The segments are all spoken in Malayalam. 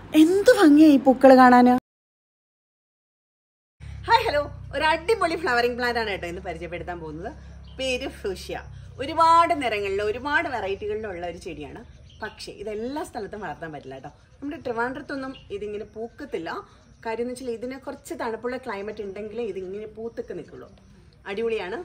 എന്ത് ഭംഗിയായി ഈ പൂക്കൾ കാണാന് ഹായ് ഹലോ ഒരു അടിപൊളി ഫ്ലവറിംഗ് പ്ലാന്റ് ആണ് കേട്ടോ ഇന്ന് പരിചയപ്പെടുത്താൻ പോകുന്നത് പേര് ഫ്രൂഷ്യ ഒരുപാട് നിറങ്ങളിൽ ഒരുപാട് വെറൈറ്റികളിലുള്ള ഒരു ചെടിയാണ് പക്ഷേ ഇതെല്ലാ സ്ഥലത്തും വളർത്താൻ പറ്റില്ല കേട്ടോ നമ്മുടെ ട്രിവാൻഡ്രത്തൊന്നും ഇതിങ്ങനെ പൂക്കത്തില്ല കാര്യം എന്ന് വെച്ചാൽ ഇതിന് കുറച്ച് തണുപ്പുള്ള ക്ലൈമറ്റ് ഉണ്ടെങ്കിലേ ഇതിങ്ങനെ പൂത്തൊക്കെ നിൽക്കുള്ളൂ അടിപൊളിയാണ്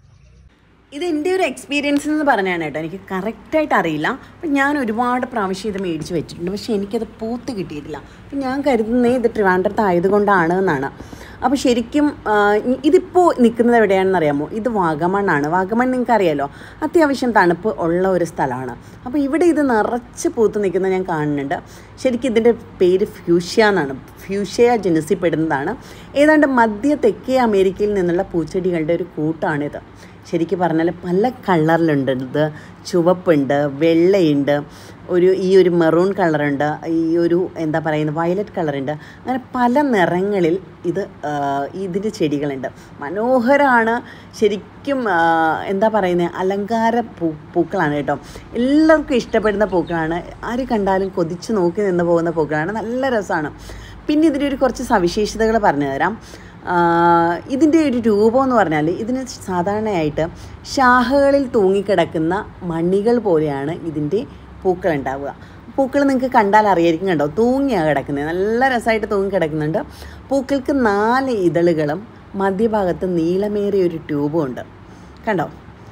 ഇത് എൻ്റെ ഒരു എക്സ്പീരിയൻസ് എന്ന് പറഞ്ഞാണ് കേട്ടോ എനിക്ക് കറക്റ്റായിട്ട് അറിയില്ല അപ്പം ഞാൻ ഒരുപാട് പ്രാവശ്യം ഇത് മേടിച്ച് വെച്ചിട്ടുണ്ട് പക്ഷേ എനിക്കത് പൂത്ത് കിട്ടിയിട്ടില്ല അപ്പം ഞാൻ കരുതുന്നത് ഇത് ട്രിവാൻഡ്രത്ത് ആയതുകൊണ്ടാണ് എന്നാണ് അപ്പോൾ ശരിക്കും ആ, ഇ- ഇതിപ്പോൾ നിൽക്കുന്നത് എവിടെയാണെന്ന് അറിയാമോ ഇത് വാഗമണ്ണാണ് വാഗമൺ നിങ്ങൾക്ക് അറിയാലോ അത്യാവശ്യം തണുപ്പ് ഉള്ള ഒരു സ്ഥലമാണ് അപ്പോൾ ഇവിടെ ഇത് നിറച്ച് പൂത്ത് നിൽക്കുന്നത് ഞാൻ കാണുന്നുണ്ട് ശരിക്കും ഇതിൻ്റെ പേര് ഫ്യൂഷ്യ എന്നാണ് ഫ്യൂഷ്യ ജനസിപ്പെടുന്നതാണ് ഏതാണ്ട് മധ്യ തെക്കേ അമേരിക്കയിൽ നിന്നുള്ള പൂച്ചെടികളുടെ ഒരു കൂട്ടാണിത് ശരിക്കും പറഞ്ഞാൽ പല കളറിലുണ്ട് ഇത് ചുവപ്പുണ്ട് വെള്ളയുണ്ട് ഒരു ഈ ഒരു മെറൂൺ കളറുണ്ട് ഈ ഒരു എന്താ പറയുന്നത് വയലറ്റ് കളറുണ്ട് അങ്ങനെ പല നിറങ്ങളിൽ ഇത് ആ, ഇതിൻ്റെ ചെടികളുണ്ട് മനോഹരമാണ് ശരിക്കും ആ, എന്താ പറയുന്നത് അലങ്കാര പൂ പൂക്കളാണ് കേട്ടോ എല്ലാവർക്കും ഇഷ്ടപ്പെടുന്ന പൂക്കളാണ് ആര് കണ്ടാലും കൊതിച്ച് നോക്കി നിന്ന് പോകുന്ന പൂക്കളാണ് നല്ല രസമാണ് പിന്നെ ഇതിൻ്റെ ഒരു കുറച്ച് സവിശേഷതകൾ പറഞ്ഞു തരാം ആഹ് ഇതിൻ്റെ ഒരു രൂപം എന്ന് പറഞ്ഞാൽ ഇതിന് സാധാരണയായിട്ട് ശാഖകളിൽ തൂങ്ങിക്കിടക്കുന്ന മണികൾ പോലെയാണ് ഇതിൻ്റെ പൂക്കൾ ഉണ്ടാവുക പൂക്കൾ നിങ്ങൾക്ക് കണ്ടാൽ അറിയായിരിക്കും കണ്ടോ തൂങ്ങിയാണ് കിടക്കുന്നത് നല്ല രസമായിട്ട് തൂങ്ങി കിടക്കുന്നുണ്ട് പൂക്കൾക്ക് നാല് ഇതളുകളും മധ്യഭാഗത്ത് നീളമേറിയ ഒരു ട്യൂബും ഉണ്ട് കണ്ടോ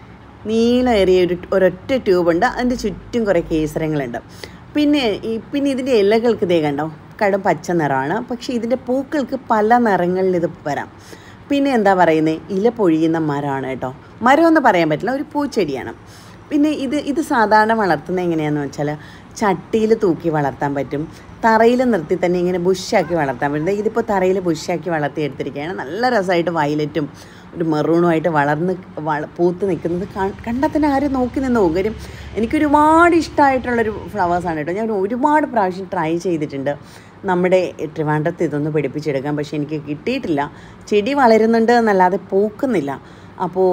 നീളമേറിയ ഒരു ഒരൊറ്റ ട്യൂബുണ്ട് അതിൻ്റെ ചുറ്റും കുറേ കേസരങ്ങളുണ്ട് പിന്നെ ഈ പിന്നെ ഇതിൻ്റെ ഇലകൾക്ക് ഇതേ കണ്ടോ കടും പച്ച നിറമാണ് പക്ഷേ ഇതിൻ്റെ പൂക്കൾക്ക് പല നിറങ്ങളിൽ ഇത് വരാം പിന്നെ എന്താ പറയുന്നത് ഇല പൊഴിയുന്ന മരമാണ് കേട്ടോ മരം എന്ന് പറയാൻ പറ്റില്ല ഒരു പൂച്ചെടിയാണ് പിന്നെ ഇത് ഇത് സാധാരണ വളർത്തുന്നത് എങ്ങനെയാണെന്ന് വെച്ചാൽ ചട്ടിയിൽ തൂക്കി വളർത്താൻ പറ്റും തറയിൽ നിർത്തി തന്നെ ഇങ്ങനെ ബുഷാക്കി വളർത്താൻ പറ്റും ഇതിപ്പോൾ തറയിൽ ബുഷാക്കി വളർത്തി എടുത്തിരിക്കുകയാണ് നല്ല രസമായിട്ട് വയലറ്റും ഒരു മെറൂണുമായിട്ട് വളർന്ന് വള പൂത്ത് നിൽക്കുന്നത് കാ- കണ്ടാൽ തന്നെ ആരും നോക്കി നിന്ന് പോകും കാര്യം എനിക്ക് ഒരുപാട് ഇഷ്ടമായിട്ടുള്ളൊരു ഫ്ലവേഴ്സാണ് കേട്ടോ ഞാൻ ഒരുപാട് പ്രാവശ്യം ട്രൈ ചെയ്തിട്ടുണ്ട് നമ്മുടെ ട്രിവാൻഡ്രത്ത് ഇതൊന്ന് പിടിപ്പിച്ചെടുക്കാൻ പക്ഷേ എനിക്ക് കിട്ടിയിട്ടില്ല ചെടി വളരുന്നുണ്ട് എന്നല്ലാതെ പൂക്കുന്നില്ല അപ്പോൾ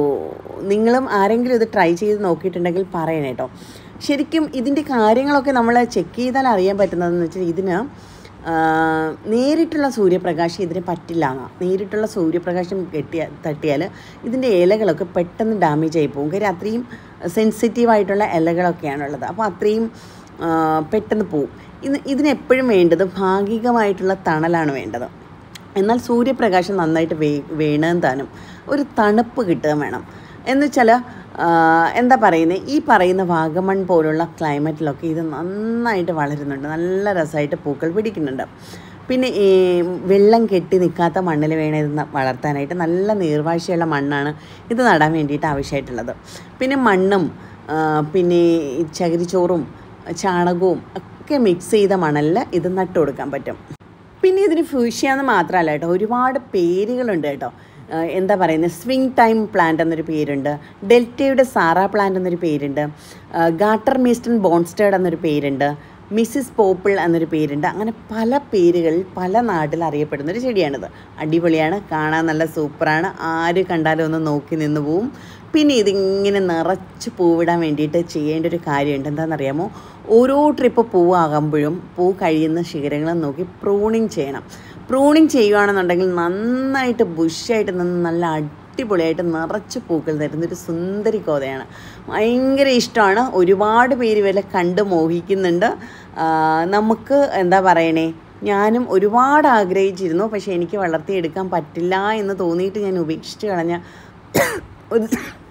നിങ്ങളും ആരെങ്കിലും ഇത് ട്രൈ ചെയ്ത് നോക്കിയിട്ടുണ്ടെങ്കിൽ പറയണേ കേട്ടോ ശരിക്കും ഇതിൻ്റെ കാര്യങ്ങളൊക്കെ നമ്മൾ ചെക്ക് ചെയ്താൽ അറിയാൻ പറ്റുന്നതെന്ന് വെച്ചാൽ ഇതിന് ആ, നേരിട്ടുള്ള സൂര്യപ്രകാശം ഇതിന് പറ്റില്ല എന്നാ നേരിട്ടുള്ള സൂര്യപ്രകാശം കെട്ടിയ തട്ടിയാൽ ഇതിൻ്റെ ഇലകളൊക്കെ പെട്ടെന്ന് ഡാമേജ് ആയി പോകും കാര്യം അത്രയും സെൻസിറ്റീവായിട്ടുള്ള ഇലകളൊക്കെയാണുള്ളത് അപ്പോൾ അത്രയും ആ, പെട്ടെന്ന് പോവും ഇത് ഇതിനെപ്പോഴും വേണ്ടത് ഭാഗികമായിട്ടുള്ള തണലാണ് വേണ്ടത് എന്നാൽ സൂര്യപ്രകാശം നന്നായിട്ട് വേ വേണം താനും ഒരു തണുപ്പ് കിട്ടുകയും വേണം എന്ന് വെച്ചാൽ എന്താ പറയുന്നത് ഈ പറയുന്ന വാഗമൺ പോലുള്ള ക്ലൈമറ്റിലൊക്കെ ഇത് നന്നായിട്ട് വളരുന്നുണ്ട് നല്ല രസമായിട്ട് പൂക്കൾ പിടിക്കുന്നുണ്ട് പിന്നെ ഈ വെള്ളം കെട്ടി നിൽക്കാത്ത മണ്ണിൽ വേണം ഇത് ന- വളർത്താനായിട്ട് നല്ല നീർവാഴ്ചയുള്ള മണ്ണാണ് ഇത് നടാൻ വേണ്ടിയിട്ട് ആവശ്യമായിട്ടുള്ളത് പിന്നെ മണ്ണും ആ, പിന്നെ ഈ ചകിരിച്ചോറും ചാണകവും ഒക്കെ മിക്സ് ചെയ്ത മണലിൽ ഇത് നട്ടു കൊടുക്കാൻ പറ്റും പിന്നെ ഇതിന് ഫ്യൂഷ്യ എന്ന് മാത്രമല്ല കേട്ടോ ഒരുപാട് പേരുകളുണ്ട് കേട്ടോ ആ, എന്താ പറയുന്നത് സ്വിങ് ടൈം പ്ലാന്റ് എന്നൊരു പേരുണ്ട് ഡെൽറ്റയുടെ സാറ പ്ലാന്റ് എന്നൊരു പേരുണ്ട് ആ, ഗാട്ടർ മീസ്റ്റൺ ബോൺസ്റ്റേഡ് എന്നൊരു പേരുണ്ട് മിസ്സിസ് പോപ്പിൾ എന്നൊരു പേരുണ്ട് അങ്ങനെ പല പേരുകളിൽ പല നാട്ടിൽ അറിയപ്പെടുന്ന ഒരു ചെടിയാണിത് അടിപൊളിയാണ് കാണാൻ നല്ല സൂപ്പറാണ് ആര് കണ്ടാലും ഒന്ന് നോക്കി നിന്ന് പോവും പിന്നെ ഇതിങ്ങനെ നിറച്ച് പൂവിടാൻ വേണ്ടിയിട്ട് ചെയ്യേണ്ട ഒരു കാര്യമുണ്ട് എന്താണെന്നറിയാമോ ഓരോ ട്രിപ്പ് പൂവാകുമ്പോഴും പൂ കഴിയുന്ന ശിഖരങ്ങളും നോക്കി പ്രൂണിങ് ചെയ്യണം പ്രൂണിങ് ചെയ്യുകയാണെന്നുണ്ടെങ്കിൽ നന്നായിട്ട് ബുഷായിട്ട് നിന്ന് നല്ല അടിപൊളിയായിട്ട് നിറച്ച് പൂക്കൾ തരുന്ന ഒരു സുന്ദരി കോതയാണ് ഭയങ്കര ഇഷ്ടമാണ് ഒരുപാട് പേര് ഇവരെ കണ്ട് മോഹിക്കുന്നുണ്ട് ആ, നമുക്ക് എന്താ പറയണേ ഞാനും ഒരുപാട് ആഗ്രഹിച്ചിരുന്നു പക്ഷേ എനിക്ക് വളർത്തിയെടുക്കാൻ പറ്റില്ല എന്ന് തോന്നിയിട്ട് ഞാൻ ഉപേക്ഷിച്ച് കളഞ്ഞ ഒരു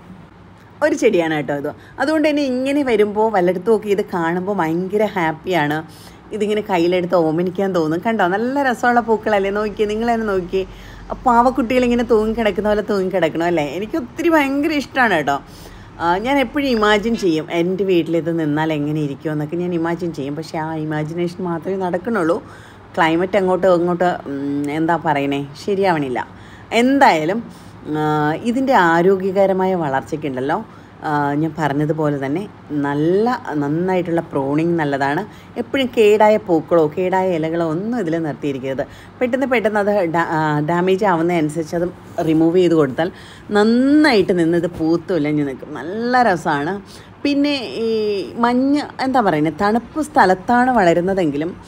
ഒരു ചെടിയാണ് കേട്ടോ ഇത് അതുകൊണ്ട് തന്നെ ഇങ്ങനെ വരുമ്പോൾ വല്ലയിടത്തും ഒക്കെ ഇത് കാണുമ്പോൾ ഭയങ്കര ഹാപ്പിയാണ് ഇതിങ്ങനെ കയ്യിലെടുത്ത് ഓമനിക്കാൻ തോന്നും കണ്ടോ നല്ല രസമുള്ള പൂക്കളല്ലേ നോക്കിയേ നിങ്ങൾ തന്നെ നോക്കിയേ ആ പാവക്കുട്ടികൾ ഇങ്ങനെ തൂങ്ങിക്കിടക്കുന്ന പോലെ തൂങ്ങിക്കിടക്കണം അല്ലേ എനിക്ക് ഒത്തിരി ഭയങ്കര ഇഷ്ടമാണ് കേട്ടോ ആ, ഞാൻ എപ്പോഴും ഇമാജിൻ ചെയ്യും എൻ്റെ വീട്ടിൽ ഇത് നിന്നാൽ എങ്ങനെ ഇരിക്കുമോ എന്നൊക്കെ ഞാൻ ഇമാജിൻ ചെയ്യും പക്ഷേ ആ ഇമാജിനേഷൻ മാത്രമേ നടക്കണുള്ളൂ ക്ലൈമറ്റ് അങ്ങോട്ട് ഇങ്ങോട്ട് ഉം, എന്താ പറയണേ ശരിയാവണില്ല എന്തായാലും ഇതിൻ്റെ ആരോഗ്യകരമായ വളർച്ചയ്ക്കുണ്ടല്ലോ ആ, ഞാൻ പറഞ്ഞതുപോലെ തന്നെ നല്ല നന്നായിട്ടുള്ള പ്രോണിങ് നല്ലതാണ് എപ്പോഴും കേടായ പൂക്കളോ കേടായ ഇലകളോ ഒന്നും ഇതിൽ നിർത്തിയിരിക്കരുത് പെട്ടെന്ന് പെട്ടെന്ന് അത് ഡാമേജ് ആവുന്നതനുസരിച്ച് അത് റിമൂവ് ചെയ്ത് കൊടുത്താൽ നന്നായിട്ട് നിന്ന് ഇത് പൂത്തുലഞ്ഞ് നിൽക്കും നല്ല രസമാണ് പിന്നെ ഈ മഞ്ഞ് എന്താ പറയുന്നത് തണുപ്പ് സ്ഥലത്താണ് വളരുന്നതെങ്കിലും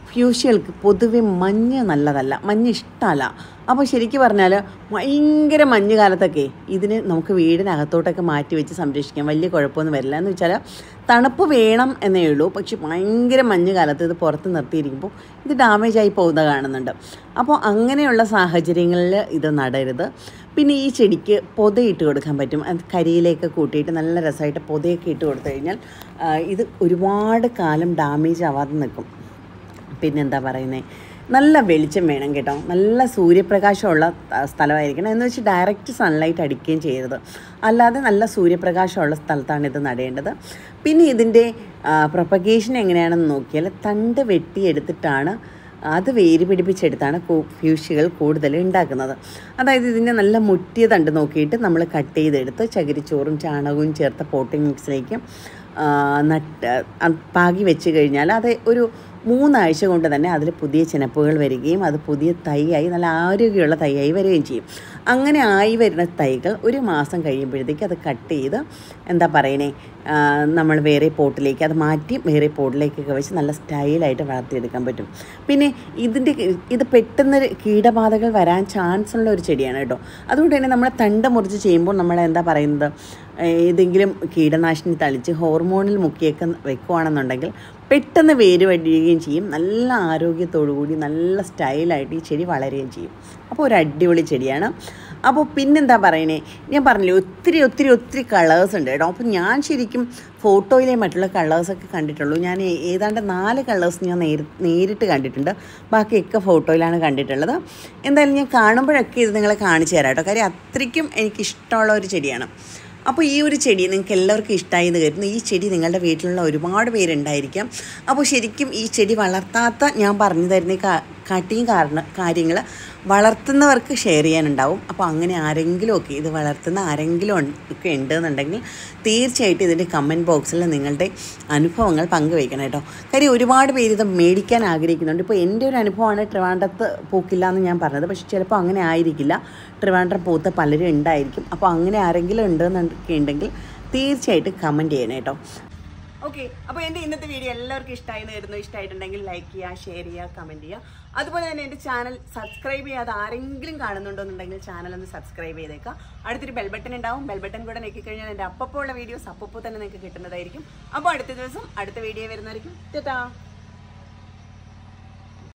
ഫ്യൂഷ്യകൾക്ക് പൊതുവെ മഞ്ഞ് നല്ലതല്ല മഞ്ഞ് ഇഷ്ടമല്ല അപ്പോൾ ശരിക്കും പറഞ്ഞാൽ ഭയങ്കര മഞ്ഞ് കാലത്തൊക്കെ ഇതിന് നമുക്ക് വീടിനകത്തോട്ടൊക്കെ മാറ്റി വെച്ച് സംരക്ഷിക്കാം വലിയ കുഴപ്പമൊന്നും വരില്ല എന്ന് വെച്ചാൽ തണുപ്പ് വേണം എന്നേ ഉള്ളൂ പക്ഷെ ഭയങ്കര മഞ്ഞ് കാലത്ത് ഇത് പുറത്ത് നിർത്തിയിരിക്കുമ്പോൾ ഇത് ഡാമേജ് ആയി പോകുന്നത് കാണുന്നുണ്ട് അപ്പോൾ അങ്ങനെയുള്ള സാഹചര്യങ്ങളിൽ ഇത് നടരുത് പിന്നെ ഈ ചെടിക്ക് പൊതയിട്ട് കൊടുക്കാൻ പറ്റും അത് കരിയിലേക്ക് കൂട്ടിയിട്ട് നല്ല രസമായിട്ട് പൊതയൊക്കെ ഇട്ട് കൊടുത്തു കഴിഞ്ഞാൽ ആ, ഇത് ഒരുപാട് കാലം ഡാമേജ് ആവാതെ നിൽക്കും പിന്നെന്താ പറയുന്നത് നല്ല വെളിച്ചം വേണം കേട്ടോ നല്ല സൂര്യപ്രകാശമുള്ള ത- സ്ഥലമായിരിക്കണം എന്ന് വെച്ച് ഡയറക്റ്റ് സൺലൈറ്റ് അടിക്കുകയും ചെയ്യരുത് അല്ലാതെ നല്ല സൂര്യപ്രകാശമുള്ള സ്ഥലത്താണ് ഇത് നടേണ്ടത് പിന്നെ ഇതിൻ്റെ പ്രൊപ്പഗേഷൻ എങ്ങനെയാണെന്ന് നോക്കിയാൽ തണ്ട് വെട്ടിയെടുത്തിട്ടാണ് അത് വേര് പിടിപ്പിച്ചെടുത്താണ് കൂ- ഫ്യൂഷികൾ കൂടുതൽ ഉണ്ടാക്കുന്നത് അതായത് ഇതിൻ്റെ നല്ല മുറ്റിയ തണ്ട് നോക്കിയിട്ട് നമ്മൾ കട്ട് ചെയ്തെടുത്ത് ചകിരിച്ചോറും ചാണകവും ചേർത്ത പോട്ടിംഗ് മിക്സിലേക്ക് ആ, നട്ട് അത് പാകി വെച്ച് കഴിഞ്ഞാൽ അത് ഒരു മൂന്നാഴ്ച കൊണ്ട് തന്നെ അതിൽ പുതിയ ചിനപ്പുകൾ വരികയും അത് പുതിയ തൈയായി നല്ല ആരോഗ്യമുള്ള തൈയായി വരികയും ചെയ്യും അങ്ങനെ ആയി വരുന്ന തൈകൾ ഒരു മാസം കഴിയുമ്പോഴത്തേക്ക് അത് കട്ട് ചെയ്ത് എന്താ പറയണേ ആ, നമ്മൾ വേറെ പോട്ടിലേക്ക് അത് മാറ്റി വേറെ പോട്ടിലേക്കൊക്കെ വെച്ച് നല്ല സ്റ്റൈലായിട്ട് വളർത്തിയെടുക്കാൻ പറ്റും പിന്നെ ഇതിൻ്റെ ഇത് പെട്ടെന്ന് കീടബാധകൾ വരാൻ ചാൻസ് ഉള്ള ഒരു ചെടിയാണ് കേട്ടോ അതുകൊണ്ട് തന്നെ നമ്മൾ തണ്ട് മുറിച്ച് ചെയ്യുമ്പോൾ നമ്മൾ എന്താ പറയുന്നത് ഏതെങ്കിലും കീടനാശിനി തളിച്ച് ഹോർമോണിൽ മുക്കിയൊക്കെ വെക്കുവാണെന്നുണ്ടെങ്കിൽ പെട്ടെന്ന് വേര് വടിയുകയും ചെയ്യും നല്ല ആരോഗ്യത്തോടു കൂടി നല്ല സ്റ്റൈലായിട്ട് ഈ ചെടി വളരുകയും ചെയ്യും അപ്പോൾ ഒരു അടിപൊളി ചെടിയാണ് അപ്പോൾ പിന്നെന്താ പറയണേ ഞാൻ പറഞ്ഞില്ലേ ഒത്തിരി ഒത്തിരി ഒത്തിരി കളേഴ്സ് ഉണ്ട് കേട്ടോ അപ്പോൾ ഞാൻ ശരിക്കും ഫോട്ടോയിലെ മറ്റുള്ള കളേഴ്സൊക്കെ കണ്ടിട്ടുള്ളൂ ഞാൻ ഏ- ഏതാണ്ട് നാല് കളേഴ്സ് ഞാൻ നേരി നേരിട്ട് കണ്ടിട്ടുണ്ട് ബാക്കിയൊക്കെ ഫോട്ടോയിലാണ് കണ്ടിട്ടുള്ളത് എന്തായാലും ഞാൻ കാണുമ്പോഴൊക്കെ ഇത് നിങ്ങളെ കാണിച്ചു തരാം കേട്ടോ കാര്യം അത്രയ്ക്കും എനിക്കിഷ്ടമുള്ള ഒരു ചെടിയാണ് അപ്പോൾ ഈ ഒരു ചെടി നിങ്ങൾക്ക് എല്ലാവർക്കും ഇഷ്ടമായി എന്ന് കരുതുന്നു ഈ ചെടി നിങ്ങളുടെ വീട്ടിലുള്ള ഒരുപാട് പേരുണ്ടായിരിക്കാം അപ്പോൾ ശരിക്കും ഈ ചെടി വളർത്താത്ത ഞാൻ പറഞ്ഞു തരുന്ന ഈ കാ- കാട്ടിയും കാരണം കാര്യങ്ങൾ വളർത്തുന്നവർക്ക് ഷെയർ ചെയ്യാനുണ്ടാവും അപ്പോൾ അങ്ങനെ ആരെങ്കിലും ഒക്കെ ഇത് വളർത്തുന്ന ആരെങ്കിലും ഉണ്ട്- ഒക്കെ ഉണ്ടെന്നുണ്ടെങ്കിൽ തീർച്ചയായിട്ടും ഇതിൻ്റെ കമൻറ്റ് ബോക്സിൽ നിങ്ങളുടെ അനുഭവങ്ങൾ പങ്കുവയ്ക്കണം കേട്ടോ കാര്യം ഒരുപാട് പേര് ഇത് മേടിക്കാൻ ആഗ്രഹിക്കുന്നുണ്ട് ഇപ്പോൾ എൻ്റെ ഒരു അനുഭവമാണ് ട്രിവാൻഡ്രത്ത് പൂക്കില്ല എന്ന് ഞാൻ പറഞ്ഞത് പക്ഷേ ചിലപ്പോൾ അങ്ങനെ ആയിരിക്കില്ല ട്രിവാൻഡ്രം പൂത്ത പലരും ഉണ്ടായിരിക്കും അപ്പോൾ അങ്ങനെ ആരെങ്കിലും ഉണ്ടെന്നൊക്കെ ഉണ്ടെങ്കിൽ തീർച്ചയായിട്ടും കമൻറ്റ് ചെയ്യണം കേട്ടോ ഓക്കെ അപ്പോൾ എൻ്റെ ഇന്നത്തെ വീഡിയോ എല്ലാവർക്കും ഇഷ്ടമായി എന്ന് കരുതുന്നു ഇഷ്ടമായിട്ടുണ്ടെങ്കിൽ ലൈക്ക് ചെയ്യുക ഷെയർ ചെയ്യുക കമൻറ്റ് ചെയ്യുക അതുപോലെ തന്നെ എൻ്റെ ചാനൽ സബ്സ്ക്രൈബ് ചെയ്യാതെ ആരെങ്കിലും കാണുന്നുണ്ടോന്നുണ്ടെങ്കിൽ ചാനൽ ഒന്ന് സബ്സ്ക്രൈബ് ചെയ്തേക്കാം അടുത്തൊരു ബെൽ ബട്ടൺ ഉണ്ടാവും ബെൽ ബട്ടൺ കൂടെ നോക്കി കഴിഞ്ഞാൽ എൻ്റെ അപ്പപ്പോൾ ഉള്ള വീഡിയോസ് അപ്പപ്പോൾ തന്നെ നിങ്ങൾക്ക് കിട്ടുന്നതായിരിക്കും അപ്പോൾ അടുത്ത ദിവസം അടുത്ത വീഡിയോ വരുന്നതായിരിക്കും ടാ